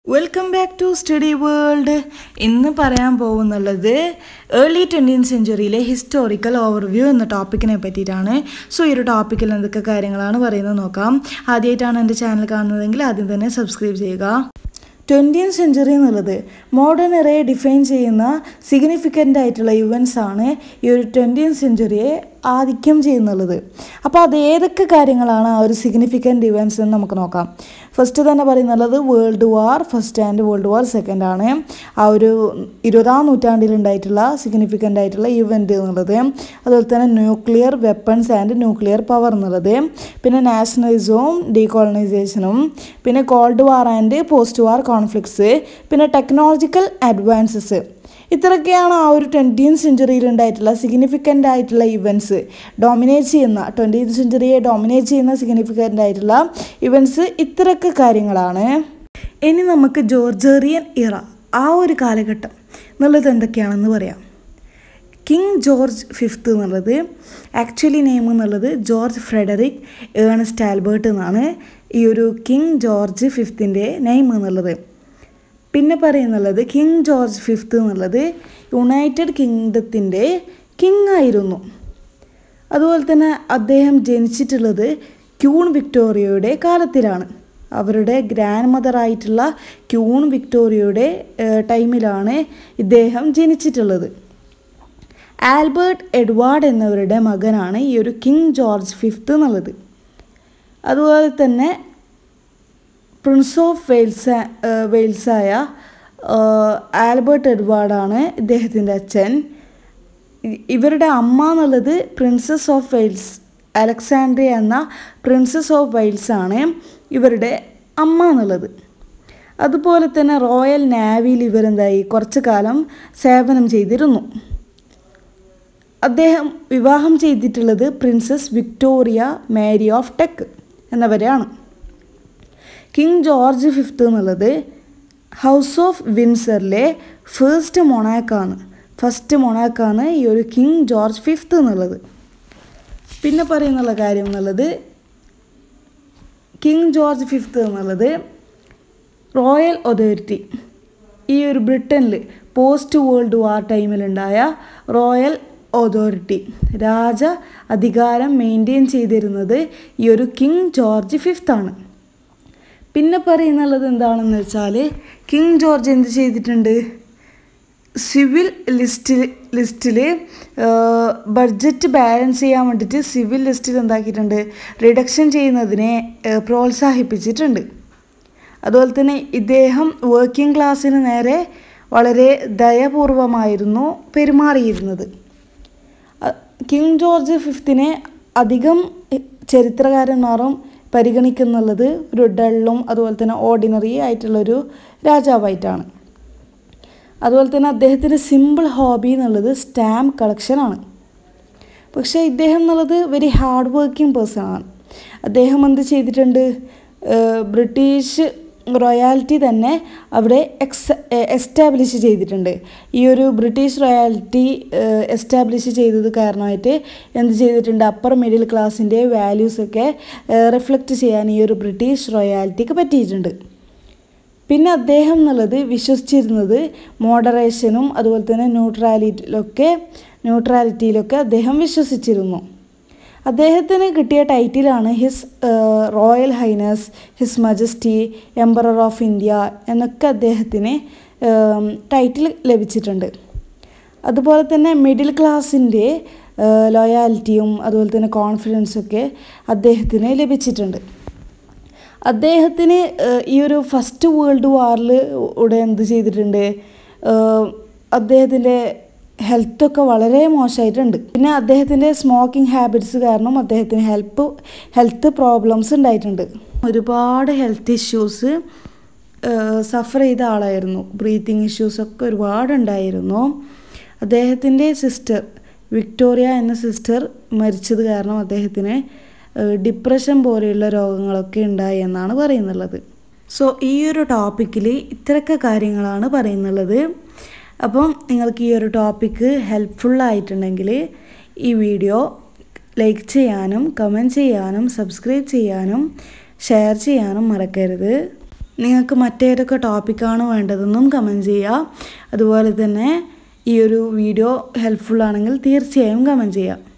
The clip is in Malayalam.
welcome back to study world ഇന്ന് പറയാൻ പോകുന്നുള്ളത് ഏർലി ട്വൻറ്റീൻ സെഞ്ചുറിയിലെ ഹിസ്റ്റോറിക്കൽ ഓവർവ്യൂ എന്ന ടോപ്പിക്കിനെ പറ്റിയിട്ടാണ് സോ ഈ ഒരു ടോപ്പിക്കിൽ എന്തൊക്കെ കാര്യങ്ങളാണ് പറയുന്നത് നോക്കാം ആദ്യമായിട്ടാണ് എൻ്റെ ചാനൽ കാണുന്നതെങ്കിൽ ആദ്യം തന്നെ സബ്സ്ക്രൈബ് ചെയ്യുക ട്വൻറ്റീൻ സെഞ്ചുറി എന്നുള്ളത് മോഡേൺ എറയെ ഡിഫൈൻ ചെയ്യുന്ന സിഗ്നിഫിക്കൻ്റ് ആയിട്ടുള്ള ഇവൻറ്റ്സ് ആണ് ഈ ഒരു ട്വൻറ്റീൻ സെഞ്ചുറിയെ ആധിക്യം ചെയ്യുന്നുള്ളത് അപ്പോൾ അത് ഏതൊക്കെ കാര്യങ്ങളാണ് ആ ഒരു സിഗ്നിഫിക്കൻ്റ് ഇവൻറ്റ്സ് എന്ന് നമുക്ക് നോക്കാം ഫസ്റ്റ് തന്നെ പറയുന്നുള്ളത് world war first and world war second ആണ് ആ ഒരു ഇരുപതാം നൂറ്റാണ്ടിലുണ്ടായിട്ടുള്ള സിഗ്നിഫിക്കൻ്റ് ആയിട്ടുള്ള ഇവൻറ്റ് എന്നുള്ളത് അതുപോലെ തന്നെ nuclear weapons and nuclear power എന്നുള്ളത് പിന്നെ നാഷണലിസവും ഡീകോളനൈസേഷനും പിന്നെ cold war and post war conflicts പിന്നെ ടെക്നോളജിക്കൽ അഡ്വാൻസസ് ഇത്രയൊക്കെയാണ് ആ ഒരു ട്വൻറ്റീൻ സെഞ്ചുറിയിൽ ഉണ്ടായിട്ടുള്ള സിഗ്നിഫിക്കൻ്റ് ആയിട്ടുള്ള ഇവൻറ്റ്സ് ഡോമിനേറ്റ് ചെയ്യുന്ന ട്വൻറ്റീൻ സെഞ്ചുറിയെ ഡോമിനേറ്റ് ചെയ്യുന്ന സിഗ്നിഫിക്കൻ്റ് ആയിട്ടുള്ള ഇവൻറ്റ്സ് ഇത്രയൊക്കെ കാര്യങ്ങളാണ് ഇനി നമുക്ക് ജോർജേറിയൻ ഇറ ആ ഒരു കാലഘട്ടം എന്നുള്ളത് എന്തൊക്കെയാണെന്ന് പറയാം കിങ് ജോർജ് ഫിഫ്ത്ത് എന്നുള്ളത് ആക്ച്വലി നെയിം എന്നുള്ളത് ജോർജ് ഫ്രെഡറിക് ഏണസ്റ്റ് ആൽബർട്ട് എന്നാണ് ഈ ഒരു കിങ് ജോർജ് ഫിഫ്ത്തിൻ്റെ നെയിം എന്നുള്ളത് പിന്നെ പറയുന്നുള്ളത് കിങ് ജോർജ് ഫിഫ്ത്ത് എന്നുള്ളത് യുണൈറ്റഡ് കിങ്ഡത്തിൻ്റെ കിങ് ആയിരുന്നു അതുപോലെ തന്നെ അദ്ദേഹം ജനിച്ചിട്ടുള്ളത് ക്യൂൺ വിക്ടോറിയയുടെ കാലത്തിലാണ് അവരുടെ ഗ്രാൻഡ് മദറായിട്ടുള്ള ക്യൂൺ വിക്ടോറിയയുടെ ടൈമിലാണ് ഇദ്ദേഹം ജനിച്ചിട്ടുള്ളത് ആൽബർട്ട് എഡ്വാർഡ് എന്നവരുടെ മകനാണ് ഈ ഒരു കിങ് ജോർജ് ഫിഫ്ത്ത് എന്നുള്ളത് അതുപോലെ തന്നെ പ്രിൻസ് ഓഫ് വെയിൽസ് വെയിൽസായ ആൽബർട്ട് എഡ്വാർഡാണ് ഇദ്ദേഹത്തിൻ്റെ അച്ഛൻ ഇവരുടെ അമ്മ എന്നുള്ളത് പ്രിൻസസ് ഓഫ് വെയിൽസ് അലക്സാൻഡ്രിയ എന്ന പ്രിൻസസ് ഓഫ് വെയിൽസ് ആണ് ഇവരുടെ അമ്മ എന്നുള്ളത് അതുപോലെ തന്നെ റോയൽ നാവിയിൽ ഇവരെന്തായി കുറച്ചു കാലം സേവനം ചെയ്തിരുന്നു അദ്ദേഹം വിവാഹം ചെയ്തിട്ടുള്ളത് princess Victoria Mary of Teck എന്നവരെയാണ് കിങ് ജോർജ് ഫിഫ്ത്ത് എന്നുള്ളത് ഹൗസ് ഓഫ് വിൻസറിലെ ഫേസ്റ്റ് മൊണാക്കാണ് ഫസ്റ്റ് മൊണാക്കാണ് ഈ ഒരു കിങ് ജോർജ് ഫിഫ്ത്ത് എന്നുള്ളത് പിന്നെ പറയുന്നുള്ള കാര്യം എന്നുള്ളത് കിങ് ജോർജ് ഫിഫ്ത്ത് എന്നുള്ളത് റോയൽ അതോറിറ്റി ഈ ഒരു ബ്രിട്ടനിൽ പോസ്റ്റ് വേൾഡ് വാർ ടൈമിലുണ്ടായ റോയൽ അതോറിറ്റി രാജ അധികാരം മെയിൻറ്റെയിൻ ചെയ്തിരുന്നത് ഈ ഒരു കിങ് ജോർജ് ഫിഫ്ത്ത് ആണ് പിന്നെ പറയുന്നുള്ളത് എന്താണെന്ന് വെച്ചാൽ കിങ് ജോർജ് എന്ത് ചെയ്തിട്ടുണ്ട് സിവിൽ ലിസ്റ്റിൽ ലിസ്റ്റിൽ ബഡ്ജറ്റ് ബാലൻസ് ചെയ്യാൻ വേണ്ടിയിട്ട് സിവിൽ ലിസ്റ്റിൽ എന്താക്കിയിട്ടുണ്ട് റിഡക്ഷൻ ചെയ്യുന്നതിനെ പ്രോത്സാഹിപ്പിച്ചിട്ടുണ്ട് അതുപോലെ തന്നെ ഇദ്ദേഹം വർക്കിംഗ് ക്ലാസ്സിന് നേരെ വളരെ ദയപൂർവമായിരുന്നു പെരുമാറിയിരുന്നത് കിങ് ജോർജ് ഫിഫ്തിനെ അധികം ചരിത്രകാരന്മാരും പരിഗണിക്കുന്നുള്ളത് ഒരു ഡള്ളും അതുപോലെ തന്നെ ഓർഡിനറി ആയിട്ടുള്ളൊരു രാജാവായിട്ടാണ് അതുപോലെ തന്നെ അദ്ദേഹത്തിൻ്റെ സിമ്പിൾ ഹോബി എന്നുള്ളത് സ്റ്റാമ്പ് കളക്ഷനാണ് പക്ഷേ ഇദ്ദേഹം എന്നുള്ളത് വെരി ഹാർഡ് വർക്കിംഗ് പേഴ്സൺ ആണ് അദ്ദേഹം എന്ത് ചെയ്തിട്ടുണ്ട് ബ്രിട്ടീഷ് റോയാലിറ്റി തന്നെ അവിടെ എക്സ് എസ്റ്റാബ്ലിഷ് ചെയ്തിട്ടുണ്ട് ഈ ഒരു ബ്രിട്ടീഷ് റോയാലിറ്റി എസ്റ്റാബ്ലിഷ് ചെയ്തത് കാരണമായിട്ട് എന്ത് ചെയ്തിട്ടുണ്ട് അപ്പർ മിഡിൽ ക്ലാസ്സിൻ്റെ വാല്യൂസൊക്കെ റിഫ്ലക്റ്റ് ചെയ്യാൻ ഈ ഒരു ബ്രിട്ടീഷ് റോയാലിറ്റിക്ക് പറ്റിയിട്ടുണ്ട് പിന്നെ അദ്ദേഹം എന്നുള്ളത് വിശ്വസിച്ചിരുന്നത് മോഡറേഷനും അതുപോലെ തന്നെ ന്യൂട്രാലിറ്റിയിലൊക്കെ ന്യൂട്രാലിറ്റിയിലൊക്കെ അദ്ദേഹം വിശ്വസിച്ചിരുന്നു അദ്ദേഹത്തിന് കിട്ടിയ ടൈറ്റിലാണ് his royal highness his majesty emperor of India എന്നൊക്കെ അദ്ദേഹത്തിന് ടൈറ്റിൽ ലഭിച്ചിട്ടുണ്ട് അതുപോലെ തന്നെ മിഡിൽ ക്ലാസ്സിൻ്റെ ലോയാലിറ്റിയും അതുപോലെ തന്നെ കോൺഫിഡൻസൊക്കെ അദ്ദേഹത്തിന് ലഭിച്ചിട്ടുണ്ട് അദ്ദേഹത്തിന് ഈ ഒരു ഫസ്റ്റ് വേൾഡ് വാറിൽ ഇവിടെ എന്ത് ചെയ്തിട്ടുണ്ട് അദ്ദേഹത്തിൻ്റെ ഹെൽത്തൊക്കെ വളരെ മോശമായിട്ടുണ്ട് പിന്നെ അദ്ദേഹത്തിൻ്റെ സ്മോക്കിംഗ് ഹാബിറ്റ്സ് കാരണം അദ്ദേഹത്തിന് ഹെൽപ്പ് ഹെൽത്ത് പ്രോബ്ലംസ് ഉണ്ടായിട്ടുണ്ട് ഒരുപാട് ഹെൽത്ത് ഇഷ്യൂസ് സഫർ ചെയ്ത ആളായിരുന്നു ബ്രീത്തിങ് ഇഷ്യൂസൊക്കെ ഒരുപാട് ഉണ്ടായിരുന്നു അദ്ദേഹത്തിൻ്റെ സിസ്റ്റർ വിക്ടോറിയ എന്ന സിസ്റ്റർ മരിച്ചത് കാരണം അദ്ദേഹത്തിന് ഡിപ്രഷൻ പോലെയുള്ള രോഗങ്ങളൊക്കെ ഉണ്ടായി എന്നാണ് പറയുന്നുള്ളത് സോ ഈ ഒരു ടോപ്പിക്കിൽ ഇത്രയൊക്കെ കാര്യങ്ങളാണ് പറയുന്നുള്ളത് അപ്പം നിങ്ങൾക്ക് ഈ ഒരു ടോപ്പിക്ക് ഹെൽപ്ഫുള്ളായിട്ടുണ്ടെങ്കിൽ ഈ വീഡിയോ ലൈക്ക് ചെയ്യാനും കമൻറ്റ് ചെയ്യാനും സബ്സ്ക്രൈബ് ചെയ്യാനും ഷെയർ ചെയ്യാനും മറക്കരുത് നിങ്ങൾക്ക് മറ്റേതൊക്കെ ടോപ്പിക്കാണ് വേണ്ടതെന്നും കമൻറ്റ് ചെയ്യുക അതുപോലെ തന്നെ ഈ ഒരു വീഡിയോ ഹെൽപ്ഫുൾ ആണെങ്കിൽ തീർച്ചയായും കമൻറ്റ് ചെയ്യുക